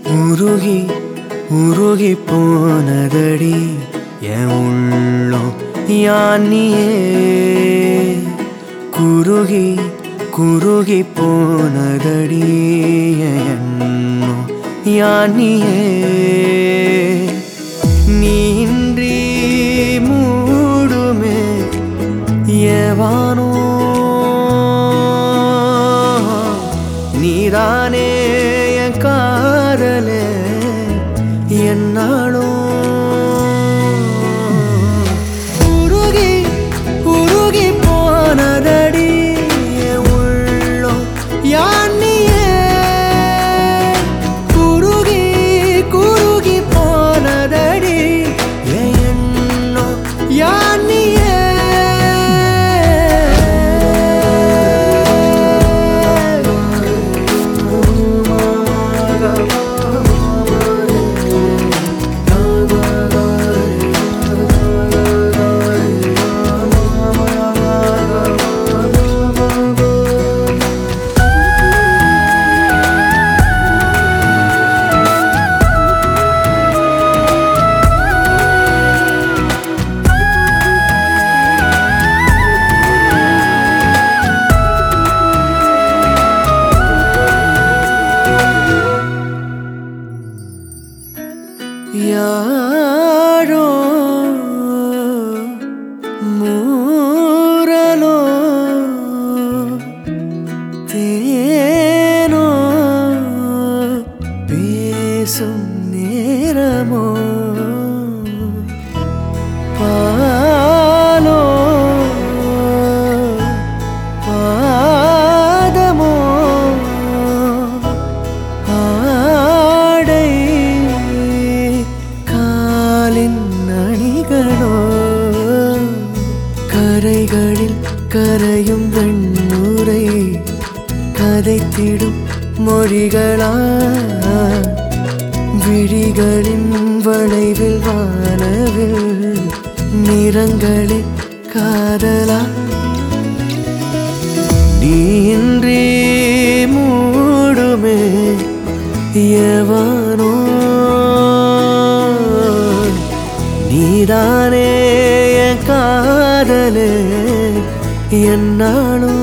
உருகி உருகி போனதடி என் உள்ளம் யானியே குருகி குருகி போனதடி என் எண்ணம் யானியே நீன்றி மூடுமே ஏவானோ நீதானே என் காதலே என்னாலும் உருகி உருகி போனதடி என் உள்ளம் யானியே குருகி குருகி போனதடி என் எண்ணம் யானியே யாரோ மூரலோ தேனோ பேசும் நேரமோ பாலோ பாதமோ ஆடை காலின் அணிகளோ கரைகளில் கரையும் வெண்ணுரை கதைத்திடும் மொழிகளா விழிகளின் வளைவில் வானவில் நிறங்களில் காதலா நீன்றி மூடுமே எவனோ நீதானே என் காதலே என்னாலும்